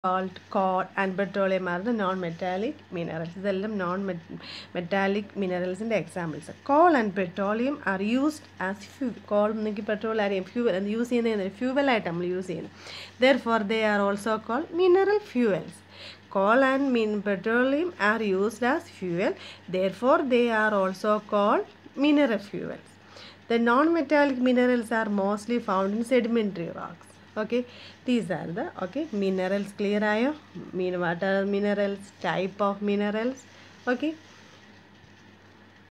salt, coal and petroleum are the non-metallic minerals. ഇതെല്ലാം non metallic മിനറൽസിൻ്റെ examples coal and petroleum are used as fuel coal എന്നെങ്കിൽ petrol അറിയാം fuel അത് use ചെയ്യുന്നത് ഫ്യൂവലായിട്ട് നമ്മൾ യൂസ് ചെയ്യുന്നത് therefore they are also called mineral fuels coal and min petroleum are used as fuel therefore they are also called mineral fuels the non-metallic minerals are mostly found in sedimentary rocks okay these are the okay minerals clear ayo mean what are minerals type of minerals okay